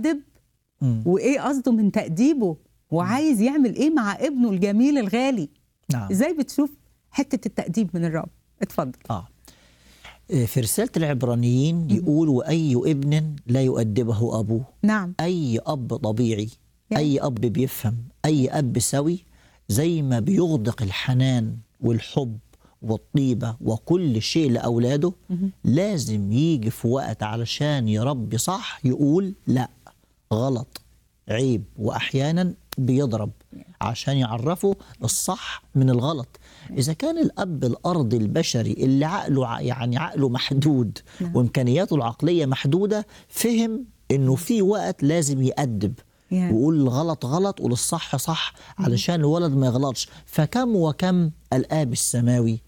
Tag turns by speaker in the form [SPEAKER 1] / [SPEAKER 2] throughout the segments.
[SPEAKER 1] بيأدب
[SPEAKER 2] مم.
[SPEAKER 1] وايه قصده من تأديبه وعايز يعمل ايه مع ابنه الجميل الغالي
[SPEAKER 2] نعم
[SPEAKER 1] ازاي بتشوف حتة التأديب من الرب اتفضل
[SPEAKER 2] اه في رسالة العبرانيين يقول وأي ابن لا يؤدبه أبوه
[SPEAKER 1] نعم
[SPEAKER 2] أي أب طبيعي
[SPEAKER 1] يا.
[SPEAKER 2] أي أب بيفهم أي أب سوي زي ما بيغدق الحنان والحب والطيبة وكل شيء لأولاده لازم يجي في وقت علشان يربي صح يقول لا غلط عيب وأحيانا بيضرب عشان يعرفوا الصح من الغلط إذا كان الأب الأرضي البشري اللي عقله ع- يعني عقله محدود
[SPEAKER 1] نعم.
[SPEAKER 2] وإمكانياته العقلية محدودة فهم إنه في وقت لازم يأدب
[SPEAKER 1] يا.
[SPEAKER 2] ويقول الغلط غلط وللصح صح علشان الولد ما يغلطش فكم وكم الآب السماوي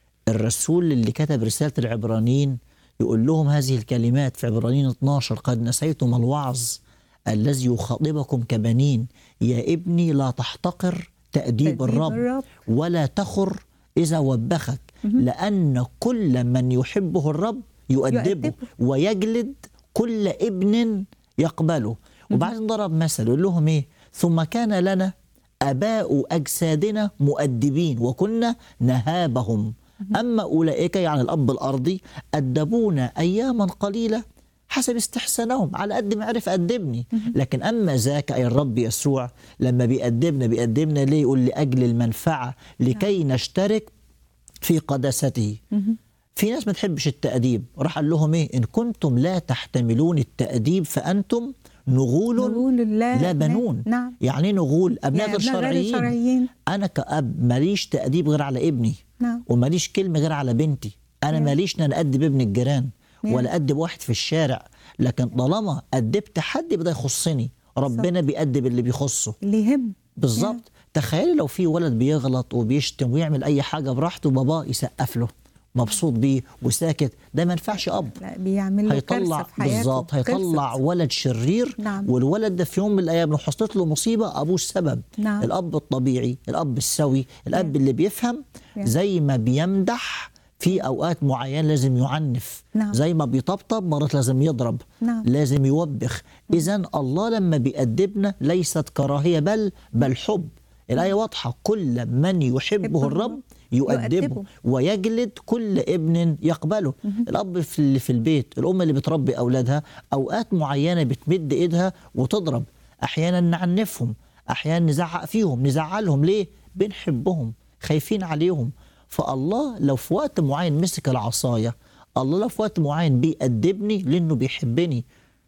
[SPEAKER 2] الرسول اللي كتب رسالة العبرانيين يقول لهم هذه الكلمات في عبرانيين 12 قد نسيتم الوعظ الذي يخاطبكم كبنين يا ابني لا تحتقر تأديب
[SPEAKER 1] تأديب
[SPEAKER 2] الرب
[SPEAKER 1] الرب.
[SPEAKER 2] ولا تخر إذا وبخك لأن كل من يحبه الرب يؤدبه
[SPEAKER 1] يؤدبه.
[SPEAKER 2] ويجلد كل ابن يقبله وبعدين ضرب مثل يقول لهم ايه ثم كان لنا اباء اجسادنا مؤدبين وكنا نهابهم اما اولئك يعني الاب الارضي ادبونا اياما قليله حسب استحسانهم على قد ما عرف أدبني لكن أما ذاك أي الرب يسوع لما بيأدبنا بيأدبنا ليه يقول لأجل المنفعة لكي نشترك في قداسته في ناس ما تحبش التأديب راح قال لهم ايه ان كنتم لا تحتملون التأديب فأنتم نغول
[SPEAKER 1] نقول الله
[SPEAKER 2] لا بنون
[SPEAKER 1] نعم
[SPEAKER 2] يعني إيه نغول ابناء
[SPEAKER 1] يا
[SPEAKER 2] غير
[SPEAKER 1] أبناء غير
[SPEAKER 2] شرعيين
[SPEAKER 1] شرعيين.
[SPEAKER 2] انا كأب ماليش تأديب غير على ابني
[SPEAKER 1] نعم
[SPEAKER 2] وماليش كلمة غير على بنتي انا
[SPEAKER 1] يا.
[SPEAKER 2] ماليش ان انا ادب ابن الجيران
[SPEAKER 1] يا.
[SPEAKER 2] ولا ادب واحد في الشارع لكن طالما ادبت حد يبقى ده يخصني ربنا بيأدب اللي بيخصه
[SPEAKER 1] اللي يهم
[SPEAKER 2] بالظبط تخيلي لو في ولد بيغلط وبيشتم ويعمل اي حاجه براحته باباه يسقف له مبسوط بيه وساكت ده ما ينفعش اب
[SPEAKER 1] لا بيعمل له
[SPEAKER 2] هيطلع
[SPEAKER 1] كارثة في حياته
[SPEAKER 2] بالظبط هيطلع
[SPEAKER 1] خلصت.
[SPEAKER 2] ولد شرير
[SPEAKER 1] نعم.
[SPEAKER 2] والولد ده في يوم من الايام لو حصلت له مصيبه ابوه السبب
[SPEAKER 1] نعم.
[SPEAKER 2] الاب الطبيعي الاب السوي الاب اللي بيفهم
[SPEAKER 1] يا.
[SPEAKER 2] زي ما بيمدح في اوقات معينه لازم يعنف
[SPEAKER 1] نعم.
[SPEAKER 2] زي ما بيطبطب مرات لازم يضرب
[SPEAKER 1] نعم.
[SPEAKER 2] لازم يوبخ اذا الله لما بيأدبنا ليست كراهيه بل بل حب الايه واضحه كل من يحبه الرب يؤدبه
[SPEAKER 1] يؤدبه.
[SPEAKER 2] ويجلد كل ابن يقبله الاب في اللي في البيت الام اللي بتربي اولادها اوقات معينه بتمد ايدها وتضرب احيانا نعنفهم احيانا نزعق فيهم نزعلهم ليه بنحبهم خايفين عليهم فالله لو في وقت معين مسك العصايه الله لو في وقت معين بيأدبني لانه بيحبني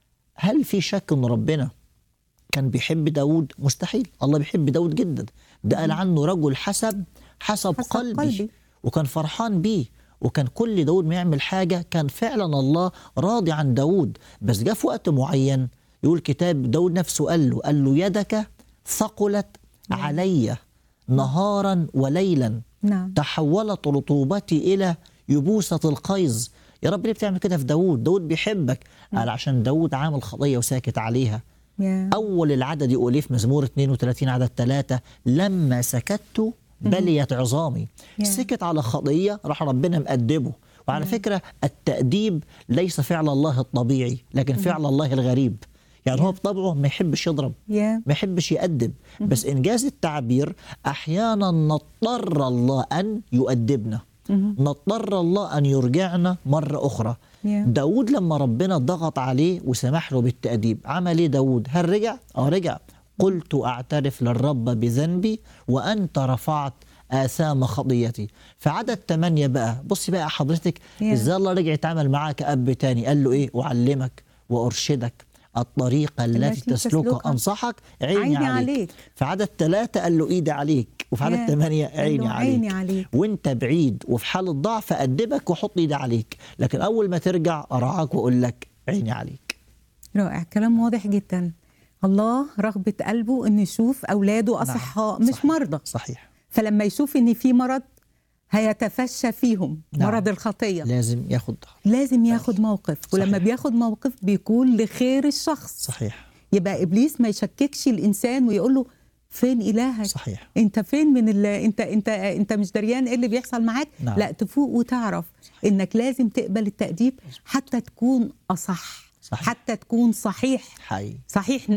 [SPEAKER 2] هل في شك ان ربنا كان بيحب داود مستحيل الله بيحب داود جدا ده قال عنه رجل حسب حسب,
[SPEAKER 1] حسب
[SPEAKER 2] قلبي.
[SPEAKER 1] قلبي.
[SPEAKER 2] وكان فرحان بيه وكان كل داود ما يعمل حاجة كان فعلا الله راضي عن داود بس جاء في وقت معين يقول كتاب داود نفسه قال له قال له يدك ثقلت علي نهارا وليلا
[SPEAKER 1] نعم
[SPEAKER 2] تحولت رطوبتي إلى يبوسة القيظ يا رب ليه بتعمل كده في داود داود بيحبك قال عشان داود عامل خطية وساكت عليها
[SPEAKER 1] يا
[SPEAKER 2] أول العدد يقول إيه في مزمور 32 عدد ثلاثة لما سكت بليت عظامي
[SPEAKER 1] يا.
[SPEAKER 2] سكت على خطية راح ربنا مأدبه وعلى فكرة التأديب ليس فعل الله الطبيعي لكن فعل الله الغريب يعني هو بطبعه ما يحبش يضرب
[SPEAKER 1] يا
[SPEAKER 2] ما يحبش يأدب بس إنجاز التعبير أحيانا نضطر الله أن يؤدبنا نضطر الله أن يرجعنا مرة أخرى
[SPEAKER 1] يا.
[SPEAKER 2] داود لما ربنا ضغط عليه وسمح له بالتأديب عمل إيه داود هل رجع؟ آه رجع قلت أعترف للرب بذنبي وأنت رفعت آثام خطيتي فعدد ثمانية بقى بصي بقى حضرتك
[SPEAKER 1] يا.
[SPEAKER 2] إزاي الله رجع يتعامل معاه كأب تاني قال له إيه أعلمك وأرشدك الطريقة التي
[SPEAKER 1] التي
[SPEAKER 2] تسلكها
[SPEAKER 1] تسلكها.
[SPEAKER 2] أنصحك عيني,
[SPEAKER 1] عيني
[SPEAKER 2] عليك.
[SPEAKER 1] عليك.
[SPEAKER 2] في عدد ثلاثة قال له إيدي عليك وفي عدد
[SPEAKER 1] يا.
[SPEAKER 2] ثمانية
[SPEAKER 1] قال له
[SPEAKER 2] عيني عليك.
[SPEAKER 1] عيني عليك.
[SPEAKER 2] وانت بعيد وفي حالة ضعف أدبك وحط إيدي عليك لكن أول ما ترجع أرعاك وأقول لك عيني عليك
[SPEAKER 1] رائع كلام واضح جدا الله رغبة قلبه انه يشوف اولاده اصحاء مش
[SPEAKER 2] صحيح.
[SPEAKER 1] مرضى
[SPEAKER 2] صحيح
[SPEAKER 1] فلما يشوف ان في مرض هيتفشى فيهم
[SPEAKER 2] نعم.
[SPEAKER 1] مرض الخطيه
[SPEAKER 2] لازم ياخد
[SPEAKER 1] لازم ياخد موقف ولما
[SPEAKER 2] صحيح.
[SPEAKER 1] بياخد موقف بيكون لخير الشخص
[SPEAKER 2] صحيح
[SPEAKER 1] يبقى ابليس ما يشككش الانسان ويقول له فين الهك
[SPEAKER 2] صحيح
[SPEAKER 1] انت فين من ال... انت انت انت مش دريان ايه اللي بيحصل معاك
[SPEAKER 2] نعم.
[SPEAKER 1] لا تفوق وتعرف انك لازم تقبل التأديب حتى تكون اصح
[SPEAKER 2] صحيح.
[SPEAKER 1] حتى تكون صحيح
[SPEAKER 2] حي
[SPEAKER 1] صحيح